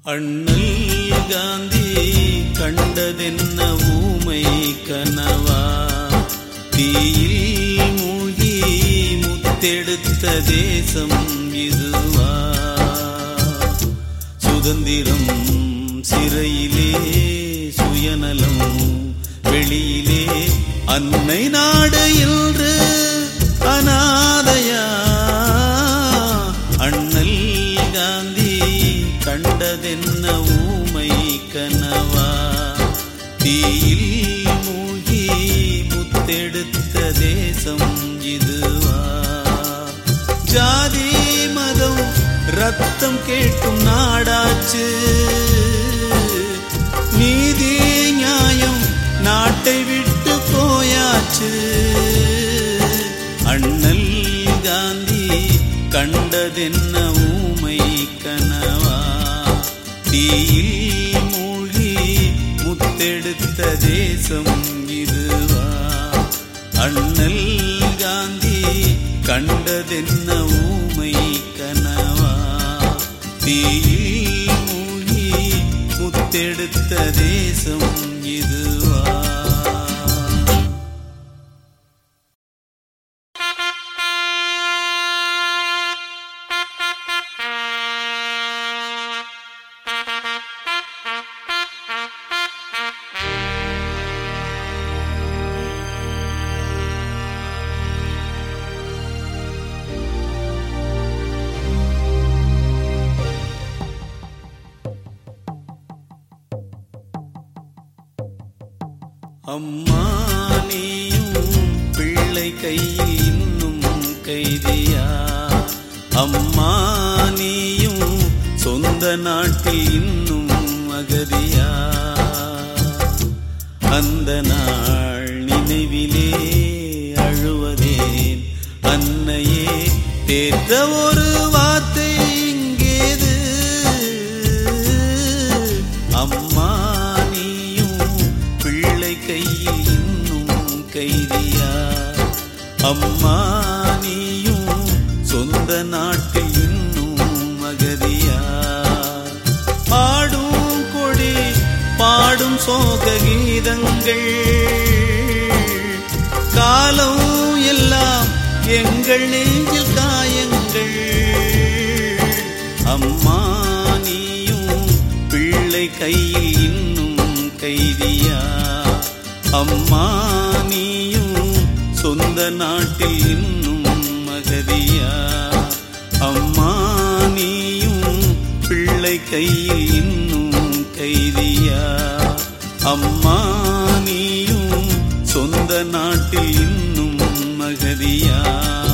அண்ணல் காந்தி கண்டதென்ன ஊமை கனவா தீயில் மூழ்கி முத்தெடுத்த தேசம் இதுவா சுதந்திரம் சிறையிலே சுயநலம் வெளியிலே அன்னை நாடு இன்று அநாதையா அண்ணல் காந்தி கண்டதென்ன ஊமை கனவா தீயில் மூழ்கி முத்தெடுத்த தேசம் இதுவா ஜாதி மதம் ரத்தம் கேட்கும் நாடாச்சு நீதி நியாயம் நாட்டை விட்டு போயாச்சு அண்ணல் காந்தி கண்டதென்ன ஊமை கனவா தீயில் மூழ்கி முத்தெடுத்த தேசம் இதுவா அண்ணல் காந்தி கண்டதென்ன ஊமை கனவா தீயில் மூழ்கி முத்தெடுத்த தேசம் இதுவா அம்மா நீயும் பிள்ளை கையில் இன்னும் கைதியா அம்மா நீயும் சொந்த நாட்டில் இன்னும் அகதியா அந்த நாள் நினைவிலே அழுவதேன் அன்னையே தேற்ற ஒரு வார்த்தை இங்கேது அம்மா நீயும் பிள்ளை கையில் இன்னும் கைதியா அம்மா நீயும் சொந்த நாட்டில் இன்னும் மகதியா பாடும் கொடி பாடும் சோக கீதங்கள் காலம் எல்லாம் எங்கள் நெஞ்சில் காயங்கள் அம்மா நீயும் பிள்ளை கையில் இன்னும் கைதியா அம்மா நீயும் சொந்த நாட்டில் இன்னும் மகதியா அம்மா நீயும் பிள்ளை கையில் இன்னும் கைதியா அம்மா நீயும் சொந்த நாட்டில் இன்னும் மகதியா